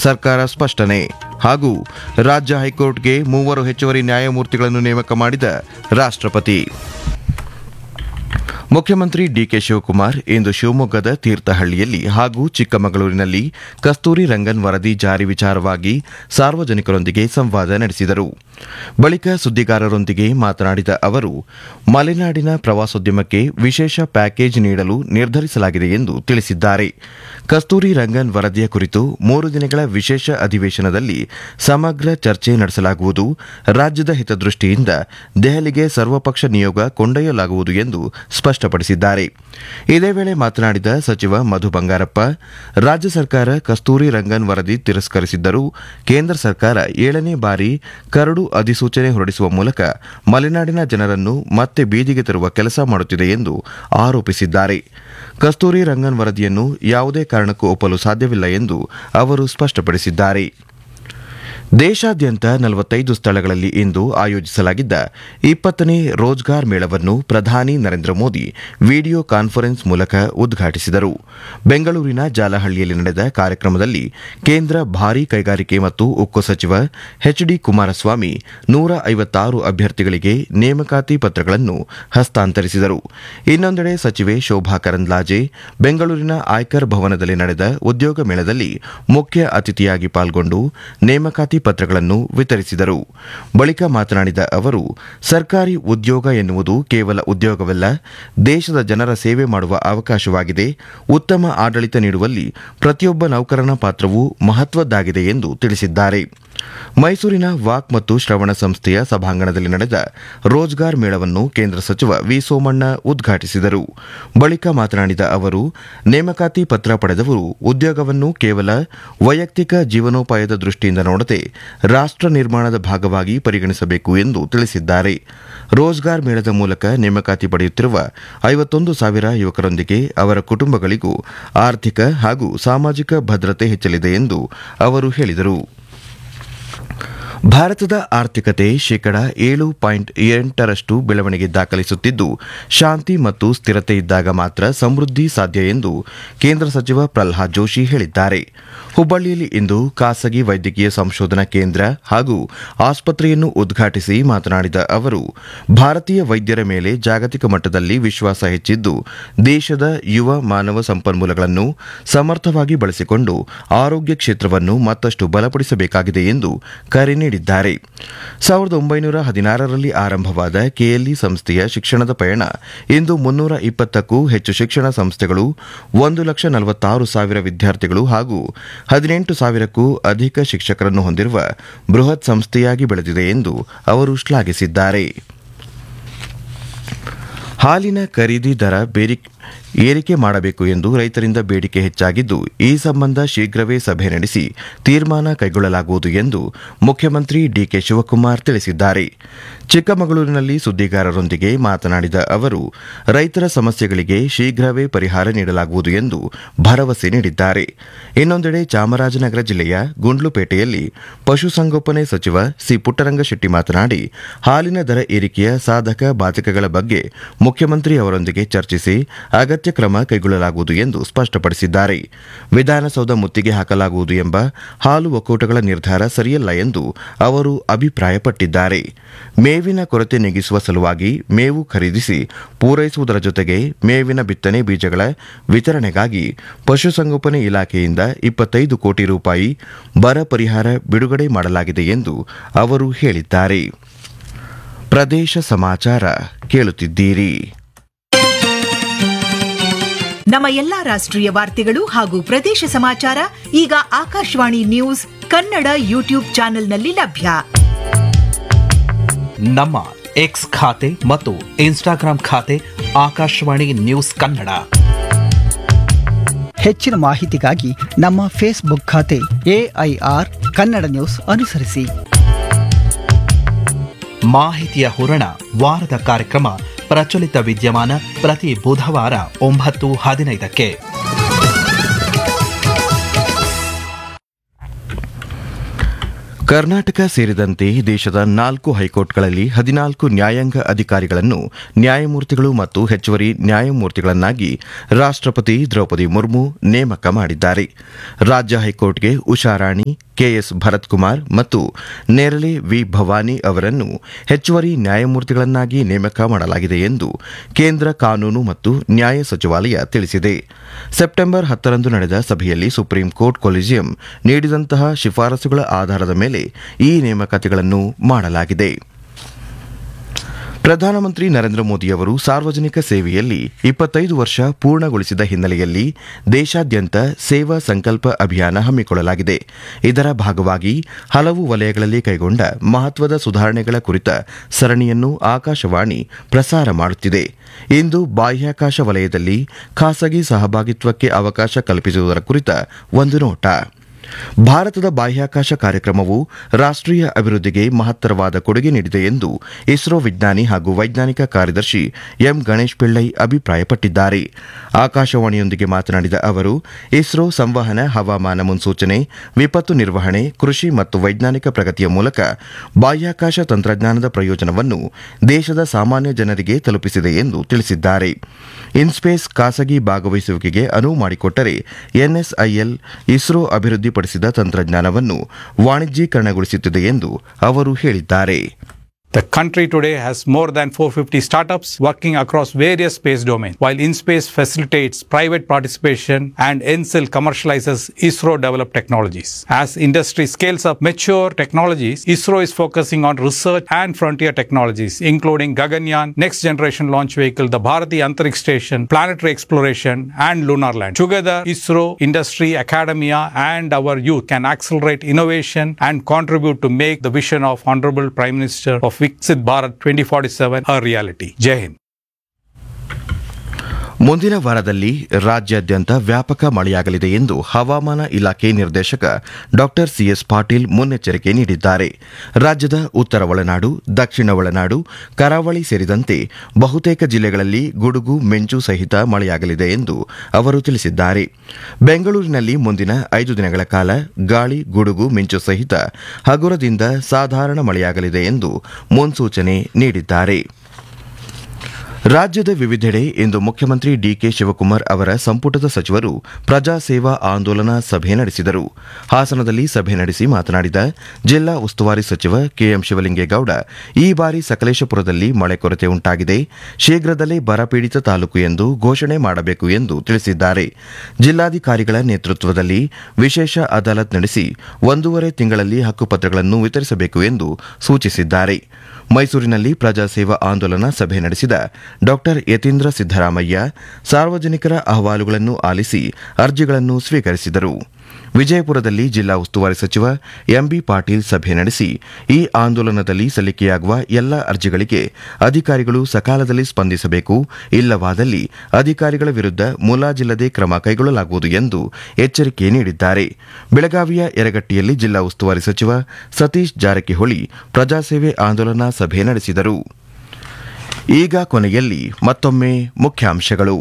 ಸರ್ಕಾರ ಸ್ಪಷ್ಟನೆ ಹಾಗೂ ರಾಜ್ಯ ಹೈಕೋರ್ಟ್ಗೆ ಮೂವರು ಹೆಚ್ಚುವರಿ ನ್ಯಾಯಮೂರ್ತಿಗಳನ್ನು ನೇಮಕ ಮಾಡಿದ ರಾಷ್ಟ್ರಪತಿ ಮುಖ್ಯಮಂತ್ರಿ ಡಿಕೆ ಶಿವಕುಮಾರ್ ಇಂದು ಶಿವಮೊಗ್ಗದ ತೀರ್ಥಹಳ್ಳಿಯಲ್ಲಿ ಹಾಗೂ ಚಿಕ್ಕಮಗಳೂರಿನಲ್ಲಿ ಕಸ್ತೂರಿ ರಂಗನ್ ವರದಿ ಜಾರಿ ವಿಚಾರವಾಗಿ ಸಾರ್ವಜನಿಕರೊಂದಿಗೆ ಸಂವಾದ ನಡೆಸಿದರು ಬಳಿಕ ಸುದ್ದಿಗಾರರೊಂದಿಗೆ ಮಾತನಾಡಿದ ಅವರು ಮಲೆನಾಡಿನ ಪ್ರವಾಸೋದ್ಯಮಕ್ಕೆ ವಿಶೇಷ ಪ್ಯಾಕೇಜ್ ನೀಡಲು ನಿರ್ಧರಿಸಲಾಗಿದೆ ಎಂದು ತಿಳಿಸಿದ್ದಾರೆ ಕಸ್ತೂರಿ ರಂಗನ್ ವರದಿಯ ಕುರಿತು ಮೂರು ದಿನಗಳ ವಿಶೇಷ ಅಧಿವೇಶನದಲ್ಲಿ ಸಮಗ್ರ ಚರ್ಚೆ ನಡೆಸಲಾಗುವುದು ರಾಜ್ಯದ ಹಿತದೃಷ್ಟಿಯಿಂದ ದೆಹಲಿಗೆ ಸರ್ವಪಕ್ಷ ನಿಯೋಗ ಕೊಂಡೊಯ್ಯಲಾಗುವುದು ಎಂದು ಸ್ಪಷ್ಟಪಡಿಸಿದ್ದಾರೆ ಇದೇ ವೇಳೆ ಮಾತನಾಡಿದ ಸಚಿವ ಮಧು ಬಂಗಾರಪ್ಪ ರಾಜ್ಯ ಸರ್ಕಾರ ಕಸ್ತೂರಿ ರಂಗನ್ ವರದಿ ತಿರಸ್ಕರಿಸಿದ್ದರೂ ಕೇಂದ್ರ ಸರ್ಕಾರ ಏಳನೇ ಬಾರಿ ಕರಡು ಅಧಿಸೂಚನೆ ಹೊರಡಿಸುವ ಮೂಲಕ ಮಲೆನಾಡಿನ ಜನರನ್ನು ಮತ್ತೆ ಬೀದಿಗೆ ತರುವ ಕೆಲಸ ಮಾಡುತ್ತಿದೆ ಎಂದು ಆರೋಪಿಸಿದ್ದಾರೆ ಕಸ್ತೂರಿ ರಂಗನ್ ವರದಿಯನ್ನು ಯಾವುದೇ ಕಾರಣಕ್ಕೂ ಒಪ್ಪಲು ಸಾಧ್ಯವಿಲ್ಲ ಎಂದು ಅವರು ಸ್ಪಷ್ಟಪಡಿಸಿದ್ದಾರೆ ದೇಶಾದ್ಯಂತ ನಲವತ್ತೈದು ಸ್ಥಳಗಳಲ್ಲಿ ಇಂದು ಆಯೋಜಿಸಲಾಗಿದ್ದ ಇಪ್ಪತ್ತನೇ ರೋಜ್ಗಾರ್ ಮೇಳವನ್ನು ಪ್ರಧಾನಿ ನರೇಂದ್ರ ಮೋದಿ ವಿಡಿಯೋ ಕಾನ್ಫರೆನ್ಸ್ ಮೂಲಕ ಉದ್ಘಾಟಿಸಿದರು ಬೆಂಗಳೂರಿನ ಜಾಲಹಳ್ಳಿಯಲ್ಲಿ ನಡೆದ ಕಾರ್ಯಕ್ರಮದಲ್ಲಿ ಕೇಂದ್ರ ಭಾರೀ ಕೈಗಾರಿಕೆ ಮತ್ತು ಉಕ್ಕು ಸಚಿವ ಎಚ್ ಡಿ ಕುಮಾರಸ್ವಾಮಿ ನೂರ ಐವತ್ತಾರು ಅಭ್ಯರ್ಥಿಗಳಿಗೆ ನೇಮಕಾತಿ ಪತ್ರಗಳನ್ನು ಹಸ್ತಾಂತರಿಸಿದರು ಇನ್ನೊಂದೆಡೆ ಸಚಿವೆ ಶೋಭಾ ಕರಂದ್ಲಾಜೆ ಬೆಂಗಳೂರಿನ ಆಯ್ಕರ್ ಭವನದಲ್ಲಿ ನಡೆದ ಉದ್ಯೋಗ ಮೇಳದಲ್ಲಿ ಮುಖ್ಯ ಅತಿಥಿಯಾಗಿ ಪಾಲ್ಗೊಂಡು ನೇಮಕಾತಿ ಪತ್ರಗಳನ್ನು ವಿತರಿಸಿದರು ಬಳಿಕ ಮಾತನಾಡಿದ ಅವರು ಸರ್ಕಾರಿ ಉದ್ಯೋಗ ಎನ್ನುವುದು ಕೇವಲ ಉದ್ಯೋಗವಲ್ಲ ದೇಶದ ಜನರ ಸೇವೆ ಮಾಡುವ ಅವಕಾಶವಾಗಿದೆ ಉತ್ತಮ ಆಡಳಿತ ನೀಡುವಲ್ಲಿ ಪ್ರತಿಯೊಬ್ಬ ನೌಕರನ ಪಾತ್ರವೂ ಮಹತ್ವದ್ದಾಗಿದೆ ಎಂದು ತಿಳಿಸಿದ್ದಾರೆ ಮೈಸೂರಿನ ವಾಕ್ ಮತ್ತು ಶ್ರವಣ ಸಂಸ್ಥೆಯ ಸಭಾಂಗಣದಲ್ಲಿ ನಡೆದ ರೋಜ್ಗಾರ್ ಮೇಳವನ್ನು ಕೇಂದ್ರ ಸಚಿವ ವಿ ಸೋಮಣ್ಣ ಉದ್ಘಾಟಿಸಿದರು ಬಳಿಕ ಮಾತನಾಡಿದ ಅವರು ನೇಮಕಾತಿ ಪತ್ರ ಪಡೆದವರು ಉದ್ಯೋಗವನ್ನು ಕೇವಲ ವೈಯಕ್ತಿಕ ಜೀವನೋಪಾಯದ ದೃಷ್ಟಿಯಿಂದ ನೋಡದೆ ರಾಷ್ಟ್ರ ನಿರ್ಮಾಣದ ಭಾಗವಾಗಿ ಪರಿಗಣಿಸಬೇಕು ಎಂದು ತಿಳಿಸಿದ್ದಾರೆ ರೋಜ್ಗಾರ್ ಮೇಳದ ಮೂಲಕ ನೇಮಕಾತಿ ಪಡೆಯುತ್ತಿರುವ ಐವತ್ತೊಂದು ಸಾವಿರ ಯುವಕರೊಂದಿಗೆ ಅವರ ಕುಟುಂಬಗಳಿಗೂ ಆರ್ಥಿಕ ಹಾಗೂ ಸಾಮಾಜಿಕ ಭದ್ರತೆ ಹೆಚ್ಚಲಿದೆ ಎಂದು ಅವರು ಹೇಳಿದರು ಭಾರತದ ಆರ್ಥಿಕತೆ ಶೇಕಡ ಏಳು ಪಾಯಿಂಟ್ ಎಂಟರಷ್ಟು ಬೆಳವಣಿಗೆ ದಾಖಲಿಸುತ್ತಿದ್ದು ಶಾಂತಿ ಮತ್ತು ಸ್ಥಿರತೆ ಇದ್ದಾಗ ಮಾತ್ರ ಸಮೃದ್ಧಿ ಸಾಧ್ಯ ಎಂದು ಕೇಂದ್ರ ಸಚಿವ ಪ್ರಲ್ಹಾದ್ ಜೋಶಿ ಹೇಳಿದ್ದಾರೆ ಹುಬ್ಬಳ್ಳಿಯಲ್ಲಿ ಇಂದು ಖಾಸಗಿ ವೈದ್ಯಕೀಯ ಸಂಶೋಧನಾ ಕೇಂದ್ರ ಹಾಗೂ ಆಸ್ಪತ್ರೆಯನ್ನು ಉದ್ಘಾಟಿಸಿ ಮಾತನಾಡಿದ ಅವರು ಭಾರತೀಯ ವೈದ್ಯರ ಮೇಲೆ ಜಾಗತಿಕ ಮಟ್ಟದಲ್ಲಿ ವಿಶ್ವಾಸ ಹೆಚ್ಚಿದ್ದು ದೇಶದ ಯುವ ಮಾನವ ಸಂಪನ್ಮೂಲಗಳನ್ನು ಸಮರ್ಥವಾಗಿ ಬಳಸಿಕೊಂಡು ಆರೋಗ್ಯ ಕ್ಷೇತ್ರವನ್ನು ಮತ್ತಷ್ಟು ಬಲಪಡಿಸಬೇಕಾಗಿದೆ ಎಂದು ಕರೆ ನೀಡಿದ್ದಾರೆ ಸಾವಿರದ ಒಂಬೈನೂರ ಹದಿನಾರರಲ್ಲಿ ಆರಂಭವಾದ ಕೆಎಲ್ಇ ಸಂಸ್ಥೆಯ ಶಿಕ್ಷಣದ ಪಯಣ ಇಂದು ಮುನ್ನೂರ ಇಪ್ಪತ್ತಕ್ಕೂ ಹೆಚ್ಚು ಶಿಕ್ಷಣ ಸಂಸ್ಥೆಗಳು ಒಂದು ಲಕ್ಷ ನಲವತ್ತಾರು ಸಾವಿರ ವಿದ್ಯಾರ್ಥಿಗಳು ಹಾಗೂ ಹದಿನೆಂಟು ಸಾವಿರಕ್ಕೂ ಅಧಿಕ ಶಿಕ್ಷಕರನ್ನು ಹೊಂದಿರುವ ಬೃಹತ್ ಸಂಸ್ಥೆಯಾಗಿ ಬೆಳೆದಿದೆ ಎಂದು ಅವರು ಶ್ಲಾಘಿಸಿದ್ದಾರೆ ಹಾಲಿನ ಖರೀದಿ ದರ ಬೇರಿ ಏರಿಕೆ ಮಾಡಬೇಕು ಎಂದು ರೈತರಿಂದ ಬೇಡಿಕೆ ಹೆಚ್ಚಾಗಿದ್ದು ಈ ಸಂಬಂಧ ಶೀಘ್ರವೇ ಸಭೆ ನಡೆಸಿ ತೀರ್ಮಾನ ಕೈಗೊಳ್ಳಲಾಗುವುದು ಎಂದು ಮುಖ್ಯಮಂತ್ರಿ ಡಿಕೆ ಶಿವಕುಮಾರ್ ತಿಳಿಸಿದ್ದಾರೆ ಚಿಕ್ಕಮಗಳೂರಿನಲ್ಲಿ ಸುದ್ದಿಗಾರರೊಂದಿಗೆ ಮಾತನಾಡಿದ ಅವರು ರೈತರ ಸಮಸ್ಯೆಗಳಿಗೆ ಶೀಘ್ರವೇ ಪರಿಹಾರ ನೀಡಲಾಗುವುದು ಎಂದು ಭರವಸೆ ನೀಡಿದ್ದಾರೆ ಇನ್ನೊಂದೆಡೆ ಚಾಮರಾಜನಗರ ಜಿಲ್ಲೆಯ ಗುಂಡ್ಲುಪೇಟೆಯಲ್ಲಿ ಪಶುಸಂಗೋಪನೆ ಸಚಿವ ಸಿ ಪುಟ್ಟರಂಗಶೆಟ್ಟಿ ಮಾತನಾಡಿ ಹಾಲಿನ ದರ ಏರಿಕೆಯ ಸಾಧಕ ಬಾಧಕಗಳ ಬಗ್ಗೆ ಮುಖ್ಯಮಂತ್ರಿ ಅವರೊಂದಿಗೆ ಚರ್ಚಿಸಿ ಅಗತ್ಯ ಕ್ರಮ ಕೈಗೊಳ್ಳಲಾಗುವುದು ಎಂದು ಸ್ಪಷ್ಟಪಡಿಸಿದ್ದಾರೆ ವಿಧಾನಸೌಧ ಮುತ್ತಿಗೆ ಹಾಕಲಾಗುವುದು ಎಂಬ ಹಾಲು ಒಕ್ಕೂಟಗಳ ನಿರ್ಧಾರ ಸರಿಯಲ್ಲ ಎಂದು ಅವರು ಅಭಿಪ್ರಾಯಪಟ್ಟಿದ್ದಾರೆ ಮೇವಿನ ಕೊರತೆ ನೀಗಿಸುವ ಸಲುವಾಗಿ ಮೇವು ಖರೀದಿಸಿ ಪೂರೈಸುವುದರ ಜೊತೆಗೆ ಮೇವಿನ ಬಿತ್ತನೆ ಬೀಜಗಳ ವಿತರಣೆಗಾಗಿ ಪಶುಸಂಗೋಪನೆ ಇಲಾಖೆಯಿಂದ ಇಪ್ಪತ್ತೈದು ಕೋಟಿ ರೂಪಾಯಿ ಬರ ಪರಿಹಾರ ಬಿಡುಗಡೆ ಮಾಡಲಾಗಿದೆ ಎಂದು ಅವರು ಹೇಳಿದ್ದಾರೆ ಪ್ರದೇಶ ಸಮಾಚಾರ ಕೇಳುತ್ತಿದ್ದೀರಿ ನಮ್ಮ ಎಲ್ಲಾ ರಾಷ್ಟ್ರೀಯ ವಾರ್ತೆಗಳು ಹಾಗೂ ಪ್ರದೇಶ ಸಮಾಚಾರ ಈಗ ಆಕಾಶವಾಣಿ ನ್ಯೂಸ್ ಕನ್ನಡ ಯೂಟ್ಯೂಬ್ ಚಾನೆಲ್ನಲ್ಲಿ ಲಭ್ಯ ನಮ್ಮ ಎಕ್ಸ್ ಖಾತೆ ಮತ್ತು ಇನ್ಸ್ಟಾಗ್ರಾಂ ಖಾತೆ ಆಕಾಶವಾಣಿ ನ್ಯೂಸ್ ಕನ್ನಡ ಹೆಚ್ಚಿನ ಮಾಹಿತಿಗಾಗಿ ನಮ್ಮ ಫೇಸ್ಬುಕ್ ಖಾತೆ ಎಐಆರ್ ಕನ್ನಡ ನ್ಯೂಸ್ ಅನುಸರಿಸಿ ಮಾಹಿತಿಯ ಹೂರಣ ವಾರದ ಕಾರ್ಯಕ್ರಮ ಪ್ರಚಲಿತ ವಿದ್ಯಮಾನ ಪ್ರತಿ ಬುಧವಾರ ಒಂಬತ್ತು ಹದಿನೈದಕ್ಕೆ ಕರ್ನಾಟಕ ಸೇರಿದಂತೆ ದೇಶದ ನಾಲ್ಕು ಹೈಕೋರ್ಟ್ಗಳಲ್ಲಿ ಹದಿನಾಲ್ಕು ನ್ಯಾಯಾಂಗ ಅಧಿಕಾರಿಗಳನ್ನು ನ್ಯಾಯಮೂರ್ತಿಗಳು ಮತ್ತು ಹೆಚ್ಚುವರಿ ನ್ಯಾಯಮೂರ್ತಿಗಳನ್ನಾಗಿ ರಾಷ್ಟ್ರಪತಿ ದ್ರೌಪದಿ ಮುರ್ಮು ನೇಮಕ ಮಾಡಿದ್ದಾರೆ ರಾಜ್ಯ ಹೈಕೋರ್ಟ್ಗೆ ಉಷಾರಾಣಿ ಕೆಎಸ್ ಭರತ್ ಕುಮಾರ್ ಮತ್ತು ನೇರಳೆ ವಿ ಭವಾನಿ ಅವರನ್ನು ಹೆಚ್ಚುವರಿ ನ್ಯಾಯಮೂರ್ತಿಗಳನ್ನಾಗಿ ನೇಮಕ ಮಾಡಲಾಗಿದೆ ಎಂದು ಕೇಂದ್ರ ಕಾನೂನು ಮತ್ತು ನ್ಯಾಯ ಸಚಿವಾಲಯ ತಿಳಿಸಿದೆ ಸೆಪ್ಟೆಂಬರ್ ಹತ್ತರಂದು ನಡೆದ ಸಭೆಯಲ್ಲಿ ಸುಪ್ರೀಂ ಕೋರ್ಟ್ ಕೊಲಿಜಿಯಂ ನೀಡಿದಂತಹ ಶಿಫಾರಸುಗಳ ಆಧಾರದ ಮೇಲೆ ಈ ನೇಮಕಾತಿಗಳನ್ನು ಮಾಡಲಾಗಿದೆ ಪ್ರಧಾನಮಂತ್ರಿ ನರೇಂದ್ರ ಮೋದಿಯವರು ಸಾರ್ವಜನಿಕ ಸೇವೆಯಲ್ಲಿ ಇಪ್ಪತ್ತೈದು ವರ್ಷ ಪೂರ್ಣಗೊಳಿಸಿದ ಹಿನ್ನೆಲೆಯಲ್ಲಿ ದೇಶಾದ್ಯಂತ ಸೇವಾ ಸಂಕಲ್ಪ ಅಭಿಯಾನ ಹಮ್ಮಿಕೊಳ್ಳಲಾಗಿದೆ ಇದರ ಭಾಗವಾಗಿ ಹಲವು ವಲಯಗಳಲ್ಲಿ ಕೈಗೊಂಡ ಮಹತ್ವದ ಸುಧಾರಣೆಗಳ ಕುರಿತ ಸರಣಿಯನ್ನು ಆಕಾಶವಾಣಿ ಪ್ರಸಾರ ಮಾಡುತ್ತಿದೆ ಇಂದು ಬಾಹ್ಯಾಕಾಶ ವಲಯದಲ್ಲಿ ಖಾಸಗಿ ಸಹಭಾಗಿತ್ವಕ್ಕೆ ಅವಕಾಶ ಕಲ್ಪಿಸುವುದರ ಕುರಿತ ಒಂದು ನೋಟ ಭಾರತದ ಬಾಹ್ಯಾಕಾಶ ಕಾರ್ಯಕ್ರಮವು ರಾಷ್ಟ್ರೀಯ ಅಭಿವೃದ್ಧಿಗೆ ಮಹತ್ತರವಾದ ಕೊಡುಗೆ ನೀಡಿದೆ ಎಂದು ಇಸ್ರೋ ವಿಜ್ಞಾನಿ ಹಾಗೂ ವೈಜ್ಞಾನಿಕ ಕಾರ್ಯದರ್ಶಿ ಎಂ ಗಣೇಶ್ ಪಿಳ್ಳೈ ಅಭಿಪ್ರಾಯಪಟ್ಟಿದ್ದಾರೆ ಆಕಾಶವಾಣಿಯೊಂದಿಗೆ ಮಾತನಾಡಿದ ಅವರು ಇಸ್ರೋ ಸಂವಹನ ಹವಾಮಾನ ಮುನ್ಸೂಚನೆ ವಿಪತ್ತು ನಿರ್ವಹಣೆ ಕೃಷಿ ಮತ್ತು ವೈಜ್ಞಾನಿಕ ಪ್ರಗತಿಯ ಮೂಲಕ ಬಾಹ್ಯಾಕಾಶ ತಂತ್ರಜ್ಞಾನದ ಪ್ರಯೋಜನವನ್ನು ದೇಶದ ಸಾಮಾನ್ಯ ಜನರಿಗೆ ತಲುಪಿಸಿದೆ ಎಂದು ತಿಳಿಸಿದ್ದಾರೆ ಇನ್ಸ್ಪೇಸ್ ಖಾಸಗಿ ಭಾಗವಹಿಸುವಿಕೆಗೆ ಅನುವು ಮಾಡಿಕೊಟ್ಟರೆ ಎನ್ಎಸ್ಐಎಲ್ ಇಸ್ರೋ ಅಭಿವೃದ್ಧಿಪಡಿಸಿದ ತಂತ್ರಜ್ಞಾನವನ್ನು ವಾಣಿಜ್ಯೀಕರಣಗೊಳಿಸುತ್ತಿದೆ ಎಂದು ಅವರು ಹೇಳಿದ್ದಾರೆ The country today has more than 450 startups working across various space domains, while InSpace facilitates private participation and NSIL commercializes ISRO developed technologies. As industry scales up mature technologies, ISRO is focusing on research and frontier technologies, including Gaganyaan, next generation launch vehicle, the Bharati Antariksh Station, planetary exploration, and lunar land. Together, ISRO, industry, academia, and our youth can accelerate innovation and contribute to make the vision of Honorable Prime Minister of Viksit Bharat 2047 a reality. Jai Hind. ಮುಂದಿನ ವಾರದಲ್ಲಿ ರಾಜ್ಯಾದ್ಯಂತ ವ್ಯಾಪಕ ಮಳೆಯಾಗಲಿದೆ ಎಂದು ಹವಾಮಾನ ಇಲಾಖೆ ನಿರ್ದೇಶಕ ಡಾ ಸಿಎಸ್ ಪಾಟೀಲ್ ಮುನ್ನೆಚ್ಚರಿಕೆ ನೀಡಿದ್ದಾರೆ ರಾಜ್ಯದ ಉತ್ತರ ಒಳನಾಡು ದಕ್ಷಿಣ ಒಳನಾಡು ಕರಾವಳಿ ಸೇರಿದಂತೆ ಬಹುತೇಕ ಜಿಲ್ಲೆಗಳಲ್ಲಿ ಗುಡುಗು ಮಿಂಚು ಸಹಿತ ಮಳೆಯಾಗಲಿದೆ ಎಂದು ಅವರು ತಿಳಿಸಿದ್ದಾರೆ ಬೆಂಗಳೂರಿನಲ್ಲಿ ಮುಂದಿನ ಐದು ದಿನಗಳ ಕಾಲ ಗಾಳಿ ಗುಡುಗು ಮಿಂಚು ಸಹಿತ ಹಗುರದಿಂದ ಸಾಧಾರಣ ಮಳೆಯಾಗಲಿದೆ ಎಂದು ಮುನ್ಸೂಚನೆ ನೀಡಿದ್ದಾರೆ ರಾಜ್ಯದ ವಿವಿಧೆಡೆ ಇಂದು ಮುಖ್ಯಮಂತ್ರಿ ಡಿಕೆ ಶಿವಕುಮಾರ್ ಅವರ ಸಂಪುಟದ ಸಚಿವರು ಪ್ರಜಾ ಸೇವಾ ಆಂದೋಲನ ಸಭೆ ನಡೆಸಿದರು ಹಾಸನದಲ್ಲಿ ಸಭೆ ನಡೆಸಿ ಮಾತನಾಡಿದ ಜಿಲ್ಲಾ ಉಸ್ತುವಾರಿ ಸಚಿವ ಕೆಎಂ ಶಿವಲಿಂಗೇಗೌಡ ಈ ಬಾರಿ ಸಕಲೇಶಪುರದಲ್ಲಿ ಮಳೆ ಕೊರತೆ ಉಂಟಾಗಿದೆ ಶೀಘ್ರದಲ್ಲೇ ಬರಪೀಡಿತ ತಾಲೂಕು ಎಂದು ಘೋಷಣೆ ಮಾಡಬೇಕು ಎಂದು ತಿಳಿಸಿದ್ದಾರೆ ಜಿಲ್ಲಾಧಿಕಾರಿಗಳ ನೇತೃತ್ವದಲ್ಲಿ ವಿಶೇಷ ಅದಾಲತ್ ನಡೆಸಿ ಒಂದೂವರೆ ತಿಂಗಳಲ್ಲಿ ಹಕ್ಕುಪತ್ರಗಳನ್ನು ವಿತರಿಸಬೇಕು ಎಂದು ಸೂಚಿಸಿದ್ದಾರೆ ಮೈಸೂರಿನಲ್ಲಿ ಪ್ರಜಾ ಸೇವಾ ಆಂದೋಲನ ಸಭೆ ನಡೆಸಿದ ಡಾ ಯತೀಂದ್ರ ಸಿದ್ದರಾಮಯ್ಯ ಸಾರ್ವಜನಿಕರ ಅಹವಾಲುಗಳನ್ನು ಆಲಿಸಿ ಅರ್ಜಿಗಳನ್ನು ಸ್ವೀಕರಿಸಿದರು ವಿಜಯಪುರದಲ್ಲಿ ಜಿಲ್ಲಾ ಉಸ್ತುವಾರಿ ಸಚಿವ ಎಂಬಿ ಪಾಟೀಲ್ ಸಭೆ ನಡೆಸಿ ಈ ಆಂದೋಲನದಲ್ಲಿ ಸಲ್ಲಿಕೆಯಾಗುವ ಎಲ್ಲ ಅರ್ಜಿಗಳಿಗೆ ಅಧಿಕಾರಿಗಳು ಸಕಾಲದಲ್ಲಿ ಸ್ಪಂದಿಸಬೇಕು ಇಲ್ಲವಾದಲ್ಲಿ ಅಧಿಕಾರಿಗಳ ವಿರುದ್ಧ ಮುಲಾಜಿಲ್ಲದೆ ಕ್ರಮ ಕೈಗೊಳ್ಳಲಾಗುವುದು ಎಂದು ಎಚ್ಚರಿಕೆ ನೀಡಿದ್ದಾರೆ ಬೆಳಗಾವಿಯ ಯರಗಟ್ಟಿಯಲ್ಲಿ ಜಿಲ್ಲಾ ಉಸ್ತುವಾರಿ ಸಚಿವ ಸತೀಶ್ ಜಾರಕಿಹೊಳಿ ಪ್ರಜಾಸೇವೆ ಆಂದೋಲನ ಸಭೆ ನಡೆಸಿದರು ಈಗ ಕೊನೆಯಲ್ಲಿ ಮತ್ತೊಮ್ಮೆ ಮುಖ್ಯಾಂಶಗಳು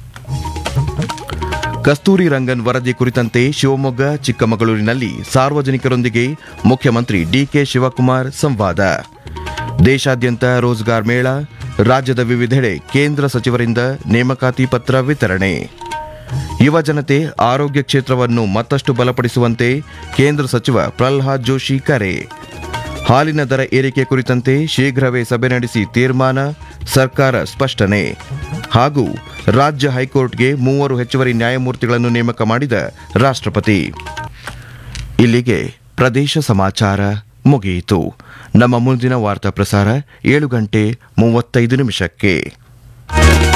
ಕಸ್ತೂರಿ ರಂಗನ್ ವರದಿ ಕುರಿತಂತೆ ಶಿವಮೊಗ್ಗ ಚಿಕ್ಕಮಗಳೂರಿನಲ್ಲಿ ಸಾರ್ವಜನಿಕರೊಂದಿಗೆ ಮುಖ್ಯಮಂತ್ರಿ ಡಿಕೆ ಶಿವಕುಮಾರ್ ಸಂವಾದ ದೇಶಾದ್ಯಂತ ರೋಜ್ಗಾರ್ ಮೇಳ ರಾಜ್ಯದ ವಿವಿಧೆಡೆ ಕೇಂದ್ರ ಸಚಿವರಿಂದ ನೇಮಕಾತಿ ಪತ್ರ ವಿತರಣೆ ಯುವ ಜನತೆ ಆರೋಗ್ಯ ಕ್ಷೇತ್ರವನ್ನು ಮತ್ತಷ್ಟು ಬಲಪಡಿಸುವಂತೆ ಕೇಂದ್ರ ಸಚಿವ ಪ್ರಲ್ಹಾದ್ ಜೋಶಿ ಕರೆ ಹಾಲಿನ ದರ ಏರಿಕೆ ಕುರಿತಂತೆ ಶೀಘ್ರವೇ ಸಭೆ ನಡೆಸಿ ತೀರ್ಮಾನ ಸರ್ಕಾರ ಸ್ಪಷ್ಟನೆ ಹಾಗೂ ರಾಜ್ಯ ಹೈಕೋರ್ಟ್ಗೆ ಮೂವರು ಹೆಚ್ಚುವರಿ ನ್ಯಾಯಮೂರ್ತಿಗಳನ್ನು ನೇಮಕ ಮಾಡಿದ ರಾಷ್ಟ್ರಪತಿ ಇಲ್ಲಿಗೆ ಪ್ರದೇಶ ಸಮಾಚಾರ ಮುಗಿಯಿತು ನಮ್ಮ ಮುಂದಿನ ವಾರ್ತಾ ಪ್ರಸಾರ ಏಳು ಗಂಟೆ ಮೂವತ್ತೈದು ನಿಮಿಷಕ್ಕೆ